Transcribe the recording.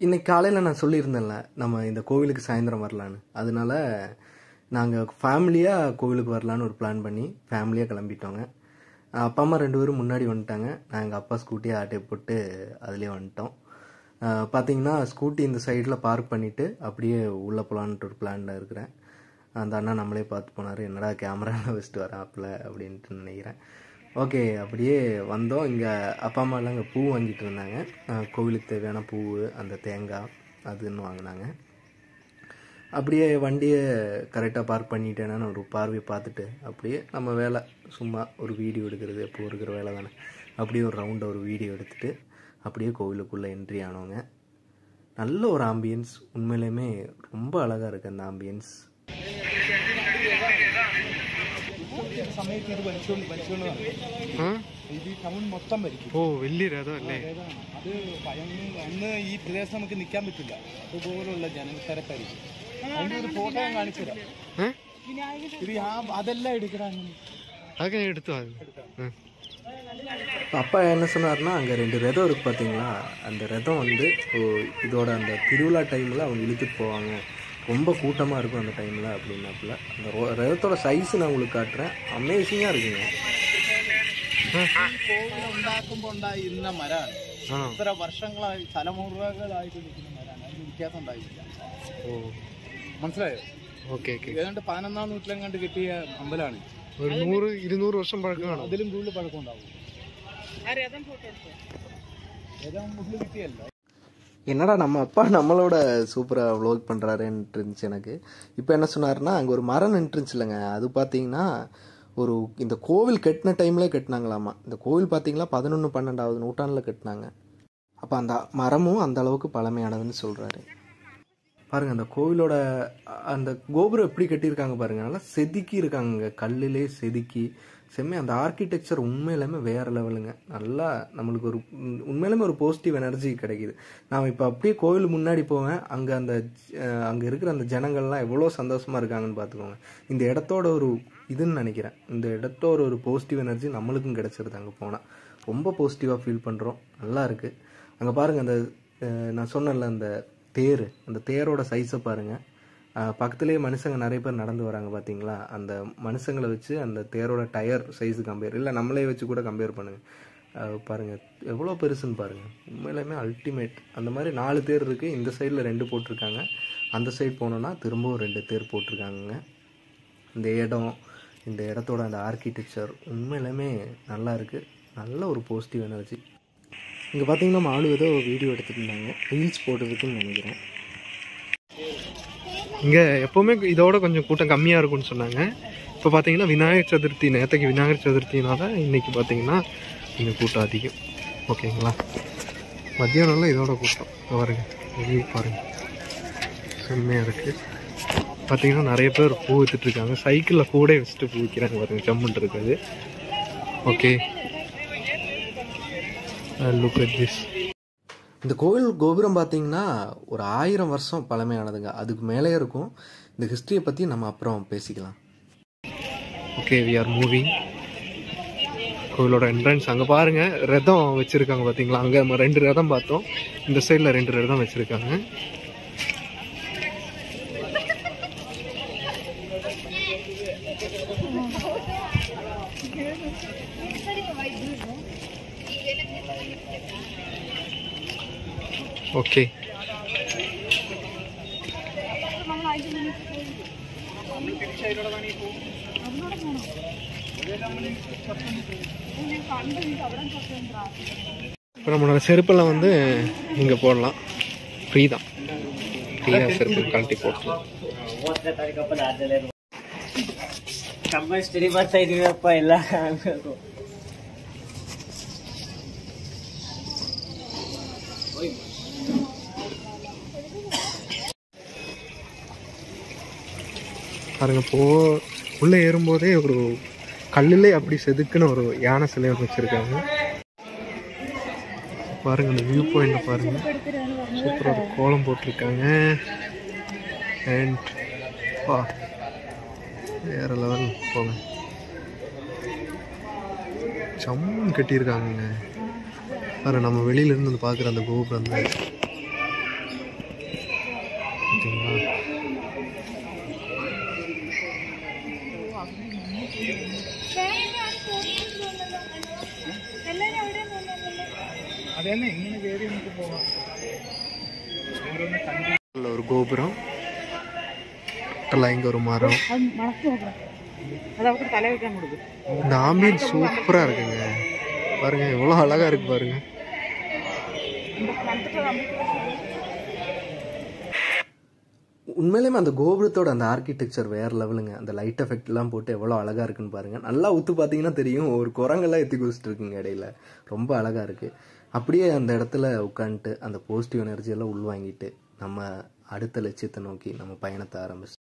இன்னைக்கு காலையில் நான் சொல்லியிருந்தேன்ல நம்ம இந்த கோவிலுக்கு சாயந்தரம் வரலான்னு அதனால நாங்கள் ஃபேமிலியாக கோவிலுக்கு வரலான்னு ஒரு பிளான் பண்ணி ஃபேமிலியாக கிளம்பிட்டோங்க அப்பா அம்மா ரெண்டு பேரும் முன்னாடி வந்துட்டாங்க நான் எங்கள் அப்பா ஸ்கூட்டியை ஆட்டை போட்டு அதுலேயே வந்துட்டோம் அஹ் பார்த்தீங்கன்னா ஸ்கூட்டி இந்த சைடில் பார்க் பண்ணிவிட்டு அப்படியே உள்ளே போகலான்ட்டு ஒரு பிளானில் இருக்கிறேன் அந்த அண்ணா நம்மளே பார்த்து போனார் என்னடா கேமராவில் வச்சுட்டு வரேன் ஆப்பில் அப்படின்ட்டு நினைக்கிறேன் ஓகே அப்படியே வந்தோம் இங்கே அப்பா அம்மாலாம் இங்கே பூ வாங்கிட்டு இருந்தாங்க அஹ் கோவிலுக்கு தேவையான பூ அந்த தேங்காய் அதுன்னு வாங்கினாங்க அப்படியே வண்டியை கரெக்டாக பார்க் பண்ணிட்டேன்னு ஒரு பார்வையை பார்த்துட்டு அப்படியே நம்ம வேலை சும்மா ஒரு வீடியோ எடுக்கிறது எப்போ இருக்கிற வேலை தானே அப்படியே ஒரு ரவுண்டாக ஒரு வீடியோ எடுத்துட்டு அப்படியே கோவிலுக்குள்ளே என்ட்ரி ஆனவங்க நல்ல ஒரு ஆம்பியன்ஸ் உண்மையிலுமே ரொம்ப அழகாக இருக்குது அந்த ஆம்பியன்ஸ் സമയത്ത് ഇത് വലിച്ചുകൊണ്ട് വലിച്ചുകൊണ്ട് നടക്കും. ഇത് ഈ ടൗൺ മൊത്തം ഭരിക്കും ഓ വലിയ രഥം അല്ലേ ഏതാണ്? അത് ഭയങ്കര അന്ന് ഈ പ്രദേശം നമുക്ക് നിൽക്കാൻ പറ്റില്ല അതുപോലുള്ള ജനത്തിരക്കായിരിക്കും അതിന്റെ ഒരു ഫോട്ടോ ഞാൻ കാണിച്ചു തരാം ഏ? ഇത് ആ അതെല്ലാം എടുക്കണം അതൊക്കെ ഞാൻ എടുത്തു അത് ഉം. அப்பா என்ன சொன்னார்னா அங்கே ரெண்டு ரதம் இருக்குது பார்த்தீங்களா அந்த ரதம் வந்து ஓ, இதோட அந்த திருவிழா டைமில் அவங்க இழுத்துட்டு போவாங்க ரொம்ப கூட்டமாக இருக்கும் அந்த டைமில் அப்படின்னாப்புல அந்த ரொ- ரதத்தோட சைஸ் நான் உங்களுக்கு காட்டுறேன் அமேசிங்காக இருக்குங்க കോവിൽ ഉണ്ടാക്കുമ്പോൾ ഉണ്ടായിരുന്ന മരമാണ് ആണോ ഇത്ര വർഷങ്ങളായി തലമുറകളായിട്ട് നിൽക്കുന്ന മരമാണ് അതിന് വ്യത്യാസം ഉണ്ടായില്ല ഓ മനസ്സിലായോ ഓക്കെ ഓക്കെ ഏതാണ്ട് പതിനൊന്നാം നൂറ്റിലെങ്ങാണ്ട് കിട്ടിയ അമ്പലമാണ് ഒരു നൂറ് ഇരുന്നൂറ് വർഷം പഴക്കം കാണും അതിലും കൂടുതൽ പഴക്കം ഉണ്ടാവും ഏതാ മുകളിൽ കിട്ടിയല്ല என்னடா நம்ம அப்பா நம்மளோட சூப்பராக வ்ளாக் பண்ணுறாருன்ட்டு இருந்துச்சு எனக்கு இப்போ என்ன சொன்னாருன்னா அங்கே ஒரு மரம் நின்றுச்சு இல்லைங்க அது பார்த்தீங்கன்னா ஒரு இந்த கோவில் கட்டின டைமில் கட்டினாங்களாமா இந்த கோவில் பார்த்தீங்களா பதினொன்று பன்னெண்டாவது நூற்றாண்டில் கட்டினாங்க அப்போ அந்த மரமும் அந்த அளவுக்கு பழமையானதுன்னு சொல்கிறாரு பாருங்க அந்த கோவிலோட அ- அந்த கோபுரம் எப்படி கட்டியிருக்காங்க பாருங்க நல்லா செதுக்கி இருக்காங்க கல்லிலே செதுக்கி செம்மை அந்த ஆர்கிடெக்சர் உண்மையிலுமே வேற லெவலுங்க நல்லா நம்மளுக்கு ஒரு உம், உண்மையிலுமே ஒரு பாசிட்டிவ் எனர்ஜி கிடைக்குது நான் இப்போ அப்படியே கோவில் முன்னாடி போவேன் அங்கே அந்த அஹ், அங்கே இருக்கிற அந்த ஜனங்கள்லாம் எவ்வளோ சந்தோஷமா இருக்காங்கன்னு பார்த்துக்கோங்க இந்த இடத்தோட ஒரு இதுன்னு நினைக்கிறேன் இந்த இடத்தோட ஒரு பாசிட்டிவ் எனர்ஜி நம்மளுக்கும் கிடைச்சிருது அங்கே போனால் ரொம்ப பாசிட்டிவாக ஃபீல் பண்ணுறோம் நல்லா இருக்குது அங்கே பாருங்கள் அந்த அஹ், நான் சொன்னேன்ல அந்த தேர் அந்த தேரோட சைஸை பாருங்கள் பக்கத்துலேயே மனுஷங்க நிறைய பேர் நடந்து வராங்க பார்த்தீங்களா அந்த மனுஷங்களை வச்சு அந்த தேரோட டயர் சைஸு கம்பேர் இல்லை நம்மளே வச்சு கூட கம்பேர் பண்ணுங்கள் பாருங்கள் எவ்வளோ பெருசுன்னு பாருங்கள் உண்மையிலுமே அல்டிமேட் அந்த மாதிரி நாலு தேர் இருக்குது இந்த சைடில் ரெண்டு போட்டிருக்காங்க அந்த சைடு போனோன்னா திரும்பவும் ரெண்டு தேர் போட்டிருக்காங்க இந்த இடம் இந்த இடத்தோட அந்த ஆர்கிடெக்சர் உண்மையிலுமே நல்லா இருக்குது நல்ல ஒரு பாசிட்டிவ் எனர்ஜி இங்கே பார்த்தீங்கன்னா நம்ம ஆளு ஏதோ வீடியோ எடுத்துட்டு இருந்தாங்க ரீல்ஸ் போடுறதுக்குன்னு நினைக்கிறேன் இங்கே எப்போவுமே இதோட கொஞ்சம் கூட்டம் கம்மியாக இருக்கும்னு சொன்னாங்க இப்போ பார்த்தீங்கன்னா விநாயகர் சதுர்த்தி நேற்றுக்கு விநாயகர் சதுர்த்தினால இன்னைக்கு பார்த்தீங்கன்னா இங்கே கூட்டம் அதிகம் ஓகேங்களா மத்தியானம்லாம் இதோட கூட்டம் இதோ பாருங்க வெளியே பாருங்க செம்மையாக இருக்குது பார்த்தீங்கன்னா நிறைய பேர் பூ வித்துட்டு இருக்காங்க சைக்கிளில் கூட வச்சுட்டு பூ விற்கிறாங்க பாருங்க ஜம்முன்ட்டு இருக்காது ஓகே லுக் அட் திஸ் இந்த கோவில் கோபுரம் பார்த்தீங்கன்னா ஒரு ஆயிரம் வருஷம் பழமையானதுங்க அதுக்கு மேலே இருக்கும் இந்த ஹிஸ்ட்ரியை பற்றி நம்ம அப்புறம் பேசிக்கலாம் ஓகே வி ஆர் மூவிங் கோவிலோட என்ட்ரன்ஸ் அங்கே பாருங்க ரதம் வச்சிருக்காங்க பார்த்தீங்களா அங்கே நம்ம ரெண்டு ரதம் பார்த்தோம் இந்த சைடில் ரெண்டு ரதம் வச்சிருக்காங்க ஓகே இப்போ நம்மளோட செருப்பெல்லாம் வந்து இங்கே போடலாம் ஃப்ரீ தான் ஃப்ரீயாக செருப்பு கழட்டி போட்டுலாம் ಕಂಪಲ್ಸರಿ ಬರ್ತಾ ಇದೀವಪ್ಪ ಎಲ್ಲ ಆಗ್ಬೇಕು பாருங்க போ உள்ளே ஏறும்போதே ஒரு கல்லுலே அப்படி செதுக்குன்னு ஒரு யானை சிலை ஒன்று வச்சுருக்காங்க பாருங்க அந்த வியூ பாயிண்ட் பாருங்க சூப்பராக ஒரு கோலம் போட்டிருக்காங்க அண்ட் வா வேற லெவல் போங்க சம்மன் கட்டியிருக்காங்கங்க பாரு நம்ம வெளியில இருந்து வந்து பார்க்குற அந்த கோபுரம் தான் பார்த்தீங்களா അതന്നെ ഇങ്ങനെ കയറി നമുക്ക് പോവാം ഓരോന്ന് കണ്ടു உள்ள ஒரு கோபுரம் டோட்டலாக இங்கே ஒரு மரம் അത് അവർക്ക് തല വെക്കാൻ കൊടുക്കും இந்த ஆம்பியன்ஸ் சூப்பராக இருக்குங்க பாருங்க எவ்வளோ அழகாக இருக்கு பாருங்க உண்மையிலேயுமே அந்த கோபுரத்தோட அந்த ஆர்கிடெக்சர் வேற லெவலுங்க அந்த லைட் எஃபெக்ட்லாம் போட்டு எவ்வளோ அழகாக இருக்குன்னு பாருங்க நல்லா உத்து பார்த்தீங்கன்னா தெரியும் ஒரு குரங்கெல்லாம் எத்தி குதிச்சிட்டு இருக்குங்க இடையில ரொம்ப அழகாக இருக்கு அப்படியே அந்த இடத்துல உட்காந்துட்டு அந்த பாசிட்டிவ் எனர்ஜி எல்லாம் உள்வாங்கிட்டு நம்ம அடுத்த லட்சியத்தை நோக்கி நம்ம பயணத்தை ஆரம்பிச்சு